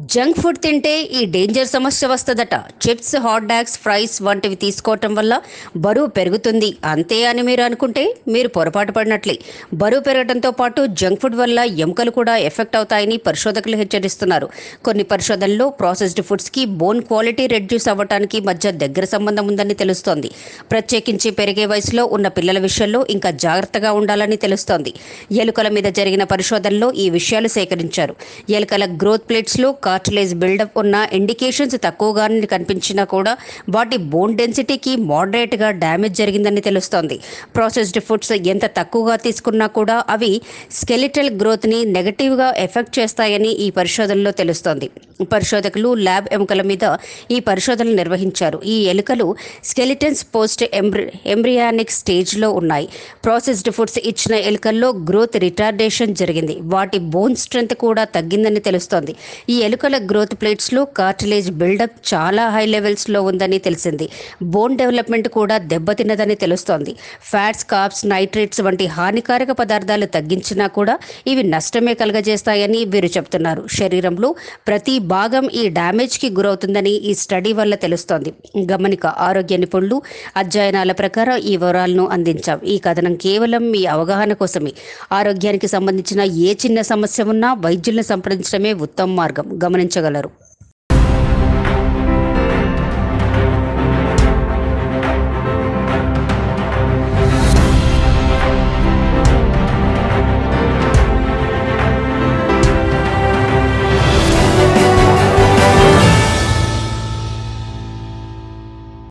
junk food తింటే ఈ danger సమస్య వస్తుందట చిప్స్ హాట్ డాగ్స్ ఫ్రైస్ వంటివి తీసుకోవటం వల్ల బరువు పెరుగుతుంది అంతే అని మీరు అనుకుంటే మీరు పొరపాటు పడినట్లే బరువు పెరగడంతో పాటు జంక్ ఫుడ్ వల్ల ఎముకలు కూడా ఎఫెక్ట్ అవుతాయని పరిశోధకులు హెచ్చరిస్తున్నారు కొన్ని పరిశోధనల్లో ప్రాసెస్డ్ ఫుడ్స్కి బోన్ క్వాలిటీ రెడ్యూస్ అవ్వడానికి మధ్య దగ్గర సంబంధం ఉందని తెలుస్తోంది ప్రత్యేకించి పెరిగే వయసులో ఉన్న పిల్లల విషయంలో ఇంకా జాగ్రత్తగా ఉండాలని తెలుస్తోంది ఎలుకల మీద జరిగిన పరిశోధనలో ఈ విషయాలు సేకరించారు ఎలుకల గ్రోత్ ప్లేట్స్లో కార్టిలేజ్ బిల్డప్ ఉన్న ఇండికేషన్స్ తక్కువగానే కనిపించినా కూడా వాటి బోన్ డెన్సిటీకి మోడరేట్గా డ్యామేజ్ జరిగిందని తెలుస్తోంది ప్రాసెస్డ్ ఫుడ్స్ ఎంత తక్కువగా తీసుకున్నా కూడా అవి స్కెలిటల్ గ్రోత్ని నెగటివ్గా ఎఫెక్ట్ చేస్తాయని ఈ పరిశోధనలో తెలుస్తోంది పరిశోధకులు ల్యాబ్ ఎముకల మీద ఈ పరిశోధనలు నిర్వహించారు ఈ ఎలుకలు స్కెలిటన్స్ పోస్ట్ ఎంబ్రి ఎంబ్రియానిక్ స్టేజ్లో ఉన్నాయి ప్రాసెస్డ్ ఫుడ్స్ ఇచ్చిన ఎలుకల్లో గ్రోత్ రిటార్డేషన్ జరిగింది వాటి బోన్ స్ట్రెంత్ కూడా తగ్గిందని తెలుస్తోంది ఈ ఎలుకల గ్రోత్ ప్లేట్స్లో కార్టిలేజ్ బిల్డప్ చాలా హై లెవెల్స్లో ఉందని తెలిసింది బోన్ డెవలప్మెంట్ కూడా దెబ్బతిన్నదని తెలుస్తోంది ఫ్యాట్స్ కాప్స్ నైట్రేట్స్ వంటి హానికారక పదార్థాలు తగ్గించినా కూడా ఇవి నష్టమే కలగజేస్తాయని వీరు చెప్తున్నారు శరీరంలో ప్రతి భాగం ఈ డ్యామేజ్కి గురవుతుందని ఈ స్టడీ వల్ల తెలుస్తోంది గమనిక ఆరోగ్య నిపుణులు అధ్యయనాల ప్రకారం ఈ వివరాలను అందించాం ఈ కథనం కేవలం మీ అవగాహన కోసమే ఆరోగ్యానికి సంబంధించిన ఏ చిన్న సమస్య ఉన్నా వైద్యులను సంప్రదించడమే ఉత్తమ మార్గం గమనించగలరు